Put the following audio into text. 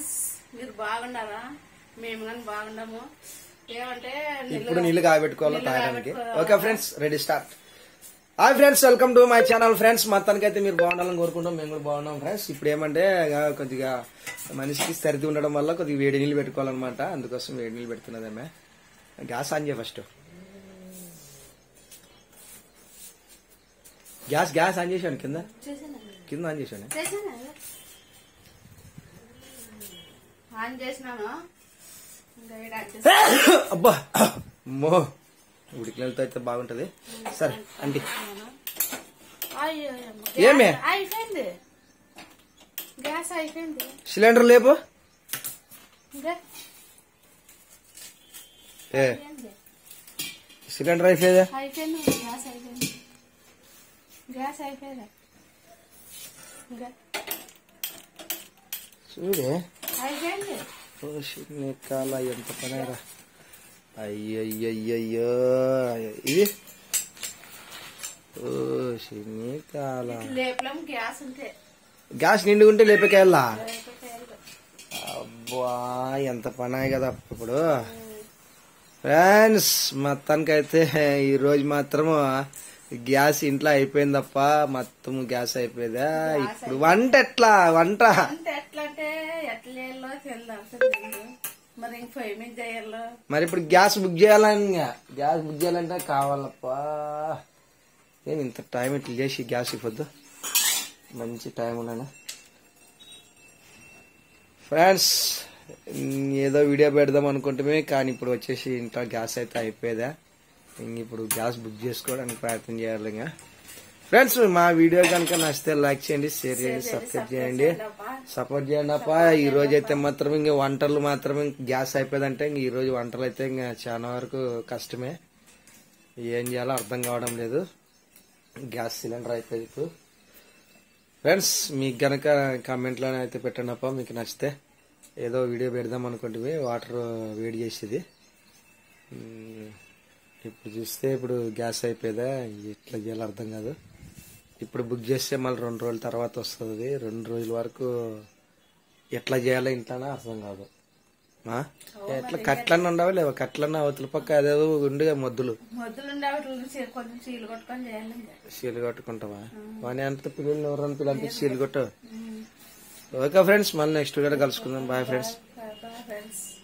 Friends మీరు బాగున్నారా మేము కానీ బాగున్నాము ఏమంటే ఇప్పుడు నీళ్లు కాబెట్టుకోవాలి నీళ్లు తాగడానికి కాబెట్టుకోవాలి. Okay friends ready start hi friends welcome to my channel friends మొత్తానికి అయితే మీరు బాగుండాలని కోరుకుంటాం మేము కూడా బాగున్నాం ఫ్రెండ్స్ ఇప్పుడు ఏమంటే ఇక కొద్దిగా మనిషికి సరిది ఉండడం వల్ల కొద్దిగా వేడి నీళ్ళు పెట్టుకోవాలన్నమాట అందుకోసం వేడి నీళ్ళు పెడుతున్నదేమే గ్యాస్ ఆన్ చేయ ఫస్ట్ గ్యాస్ గ్యాస్ ఆన్ చేశాను కింద చేశానండి. కింద ఆన్ చేశాను చేశానండి. ఆన్ చేసినాను ఇంకా ఈడ ఆన్ చేసి- అబ్బా అమ్మో ఉడికినలతో అయితే బాగుంటది సరే అండి అయ్యో అమ్మ. ఏమే? గ్యాస్ అయిపోయింది గ్యాస్ అయిపోయింది సిలిండర్ లేపు ఇంకా ఏ అయిపోయింది. సిలిండర్ అయిపోయేదా అయిపోయింది గ్యాస్ అయిపోయింది గ్యాస్ అయిపోయింది ఇంకా చూడే అయిపోయింది ఓ కాల ఎంత పనేరా అయ్యయ్యయ్యో ఇది ఓ కాల లేపలం గ్యాస్ ఉంటే గ్యాస్ నిండుకుంటే లేపకేళ్ళా లేకపోతే అబ్బా ఎంత పనాయి కదా ఇప్పుడు ఫ్రెండ్స్ మొత్తానికైతే ఈ రోజు మాత్రము గ్యాస్ ఇంట్లో అయిపోయిందప్ప మొత్తం గ్యాస్ అయిపోయిందా ఇప్పుడు వంట ఎట్లా వంట అంటే ఎట్లా అంటే ఎట్లా చేయాలో తెలియదు అసలు తెలియదు. మరి ఇంక పొయ్యి మీద చేయాలో మరి ఇప్పుడు గ్యాస్ బుక్ చేయాలని ఇంకా. గ్యాస్ బుక్ చేయాలంటే కావాలప్పా నేను ఇంత టైం ఇట్లా చేసి గ్యాస్ ఇవ్వద్దు మంచి టైం ఉన్నాను ఫ్రెండ్స్ ఏదో వీడియో పెడదాం అనుకుంటే కానీ ఇప్పుడు వచ్చేసి ఇంట్లో గ్యాస్ అయితే అయిపోయేదా ఇంక ఇప్పుడు గ్యాస్ బుక్ చేసుకోవడానికి ప్రయత్నం చేయాలి ఇంకా ఫ్రెండ్స్ మా వీడియో కనుక నచ్చితే లైక్ చేయండి షేర్ చేయండి సబ్స్క్రైబ్ చేయండి సపోర్ట్ చేయండి అప్ప ఈ రోజు అయితే మాత్రం ఇంక వంటలు మాత్రం ఇంక గ్యాస్ అయిపోయిందంటే ఇంక ఈ రోజు వంటలు అయితే ఇంకా చాలా వరకు కష్టమే ఏం చేయాలో అర్థం కావడం లేదు గ్యాస్ సిలిండర్ అయిపోయింది ఇప్పుడు ఫ్రెండ్స్ మీకు గనక కామెంట్లోనే అయితే పెట్టండి అప్ప మీకు నచ్చితే ఏదో వీడియో పెడదాం అనుకుంటే వాటర్ వేడి చేసేది ఉమ్, ఇప్పుడు చూస్తే ఇప్పుడు గ్యాస్ అయిపోయేదా ఎట్లా చేయాలో అర్థం కాదు ఇప్పుడు బుక్ చేస్తే మళ్ళీ రెండు రోజుల తర్వాత వస్తుంది రెండు రోజుల వరకు ఎట్లా చేయాలో ఇంట్లోనే అర్థం కాదు ఆ? ఎట్లా కట్లన్నా ఉండవు లేవా కట్లన్నా అవతల పక్క అదేదో ఉండిగా మొద్దులు మొద్దులు ఉండేవి కొంచెం చీలు కొట్టుకొని చేయాలి ఇంకా. సీలు కొట్టుకుంటావా వాని అంత పిల్లలు ఎవరన్నా పిల్లలు సీలు కొట్టు ఓకే ఫ్రెండ్స్ మళ్ళీ నెక్స్ట్ వీడియో కలుసుకుందాం బాయ్ ఫ్రెండ్స్ ఫ్రెండ్స్